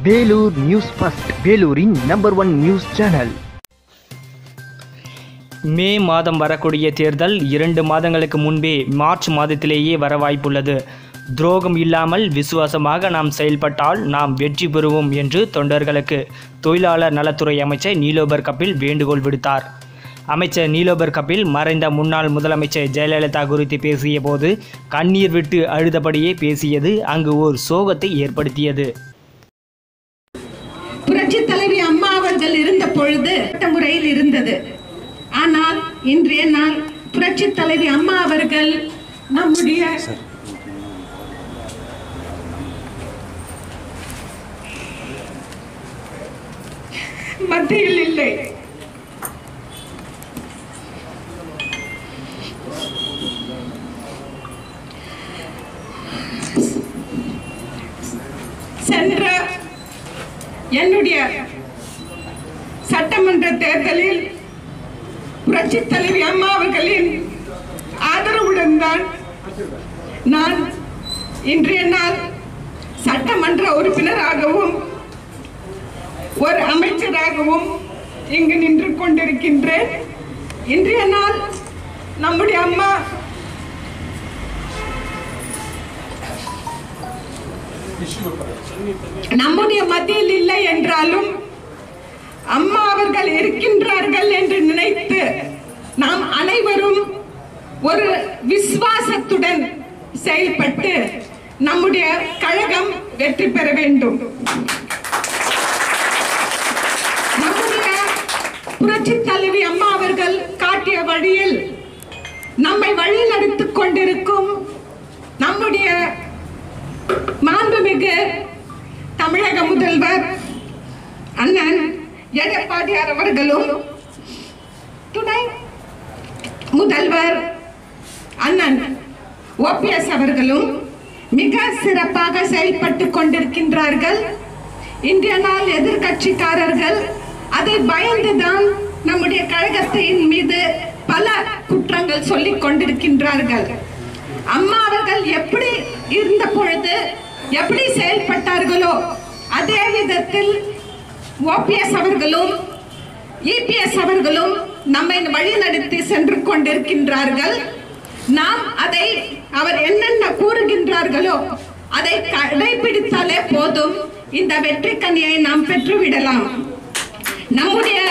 Vellore news first வேலூரின் number one news channel மே மாதம் வரக்கூடிய தேர்தல் இரண்டு மாதங்களுக்கு முன்பே மார்ச் மாதத்திலேயே வர வாய்ப்புள்ளது துரோகம் இல்லாமல் விசுவாசமாக நாம் செயல்பட்டால் நாம் வெற்றி பெறுவோம் என்று தொண்டர்களுக்கு தொழிலாளர் நலத்துறை அமைச்சர் நீலோபர் கபில் வேண்டுகோள் விடுத்தார் அமைச்சர் நீலோபர் கபில் மறைந்த முன்னாள் முதலமைச்சர் ஜெயலலிதா குறித்து பேசிய போது கண்ணீர் விட்டு அழுதபடியே பேசியது அங்கு ஒரு சோகத்தை ஏற்படுத்தியது புரட்சி தலைவி அம்மா அவர்கள் இருந்த பொழுது சட்ட முறையில் இருந்தது ஆனால் இன்றைய நாள் புரட்சி தலைவி அம்மா அவர்கள் நம்முடைய மத்தியில் இல்லை சென்ற என்னுடைய சட்டமன்ற தேர்தலில் புரட்சி தலைவி அம்மா அவர்களின் ஆதரவுடன் தான் நான் இன்றைய நாள் சட்டமன்ற உறுப்பினராகவும் ஒரு அமைச்சராகவும் இங்கு நின்று கொண்டிருக்கின்றேன் இன்றைய நாள் நம்முடைய அம்மா நம்முடைய மத்தியில் இல்லை என்றாலும் அம்மா அவர்கள் இருக்கின்றார்கள் என்று நினைத்து நாம் அனைவரும் ஒரு விசுவாசத்துடன் செயல்பட்டு நம்முடைய கழகம் வெற்றி பெற வேண்டும் நம்முடைய புரட்சி தலைவி அம்மா அவர்கள் காட்டிய வழியில் நம்மை வழி நடத்திக் கொண்டிருக்கும் நம்முடைய மாண்புமிகு தமிழக முதல்வர் அண்ணன் எடப்பாடியார் அவர்களும் துணை முதல்வர் அண்ணன் ஓபிஎஸ் அவர்களும் மிக சிறப்பாக செயல்பட்டு கொண்டிருக்கின்றார்கள் இன்றைய நாள் எதிர்கட்சிக்காரர்கள் அதை பயந்துதான் நம்முடைய கழகத்தின் மீது பல குற்றங்கள் சொல்லிக் கொண்டிருக்கின்றார்கள் அம்மா அவர்கள் எப்படி இருந்த பொழுது எப்படி செயல்பட்டார்களோ அதே விதத்தில் ஓபிஎஸ் அவர்களும் இபிஎஸ் அவர்களும் நம்மை வழிநடத்தி சென்று கொண்டிருக்கின்றார்கள் நாம் அதை அவர் என்னென்ன கூறுகின்றார்களோ அதை கடைபிடித்தாலே போதும் இந்த வெற்றி கனியை நாம் பெற்றுவிடலாம் நம்முடைய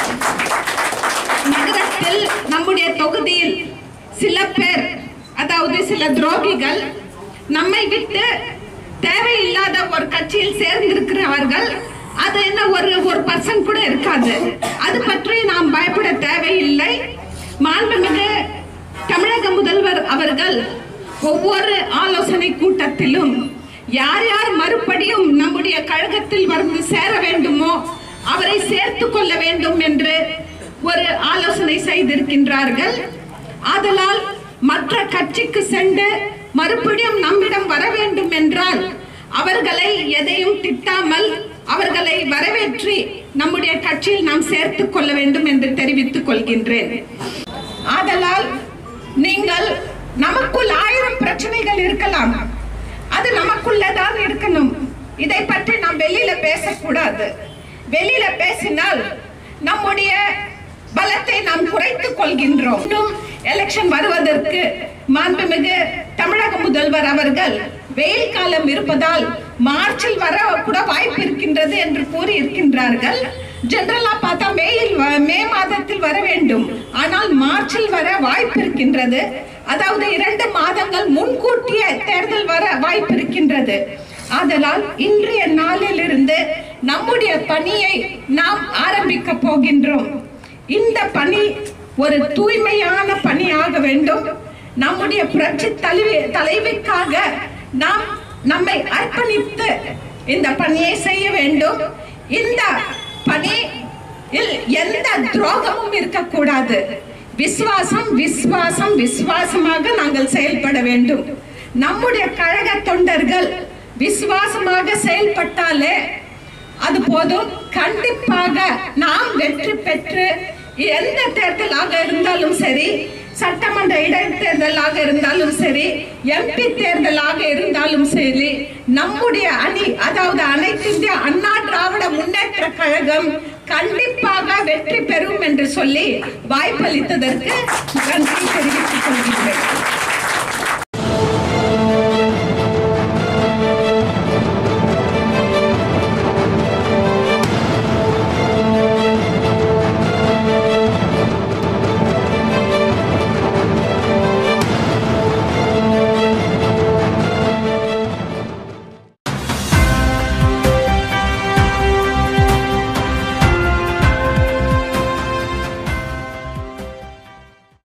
நகரத்தில் நம்முடைய தொகுதியில் சில பேர் அதாவது சில துரோகிகள் நம்மை விட்டு தேவையில்லாத ஒரு கட்சியில் சேர்ந்திருக்கிறார்கள் அது என்ன ஒரு ஒரு பர்சன் கூட இருக்காது அது பற்றி நாம் பயப்பட தேவையில்லை மாண்புமிகு தமிழக முதல்வர் அவர்கள் ஒவ்வொரு ஆலோசனை கூட்டத்திலும் யார் யார் மறுபடியும் நம்முடைய கழகத்தில் வந்து சேர வேண்டுமோ அவரை சேர்த்து கொள்ள வேண்டும் என்று ஒரு ஆலோசனை செய்திருக்கின்றார்கள் ஆதலால் மற்ற கட்சிக்கு சென்று மறுபடியும் நம்மிடம் வர வேண்டும் என்றால் அவர்களை எதையும் திட்டாமல் அவர்களை வரவேற்றி நம்முடைய கட்சியில் நாம் சேர்த்துக் கொள்ள வேண்டும் என்று தெரிவித்துக் கொள்கின்றேன் ஆதலால் நீங்கள் நமக்குள் ஆயிரம் பிரச்சனைகள் இருக்கலாம் அது நமக்குள்ளதான் இருக்கணும் இதை பற்றி நாம் வெளியில பேசக்கூடாது வெளியில பேசினால் நம்முடைய பலத்தை நாம் குறைத்துக் கொள்கின்றோம் இன்னும் எலெக்ஷன் வருவதற்கு மாண்புமிகு தமிழக முதல்வர் அவர்கள் வெயில் காலம் இருப்பதால் மார்ச்சில் வர கூட வாய்ப்பு இருக்கின்றது என்று கூறி இருக்கின்றார்கள் ஜெனரலா பார்த்தா மேயில் மே மாதத்தில் வர வேண்டும் ஆனால் மார்ச்சில் வர வாய்ப்பு இருக்கின்றது அதாவது இரண்டு மாதங்கள் முன்கூட்டிய தேர்தல் வர வாய்ப்பு இருக்கின்றது ஆதலால் இன்றைய நாளிலிருந்து நம்முடைய பணியை நாம் ஆரம்பிக்க போகின்றோம் இந்த பணி ஒரு தூய்மையான பணியாக வேண்டும் நம்முடைய புரட்சி தலைவி தலைவிக்காக நாம் நம்மை அர்ப்பணித்து இந்த பணியை செய்ய வேண்டும் இந்த பணி எந்த துரோகமும் இருக்கக்கூடாது விசுவாசம் விசுவாசம் விசுவாசமாக நாங்கள் செயல்பட வேண்டும் நம்முடைய கழக தொண்டர்கள் விசுவாசமாக செயல்பட்டாலே அது போதும் கண்டிப்பாக நாம் வெற்றி பெற்று எந்த தேர்தலாக இருந்தாலும் சரி சட்டமன்ற இடைத்தேர்தலாக இருந்தாலும் சரி எம்பி தேர்தலாக இருந்தாலும் சரி நம்முடைய அணி அதாவது அனைத்து இந்திய அண்ணா திராவிட முன்னேற்ற கழகம் கண்டிப்பாக வெற்றி பெறும் என்று சொல்லி வாய்ப்பளித்ததற்கு நன்றி தெரிவித்துக் கொள்கிறேன்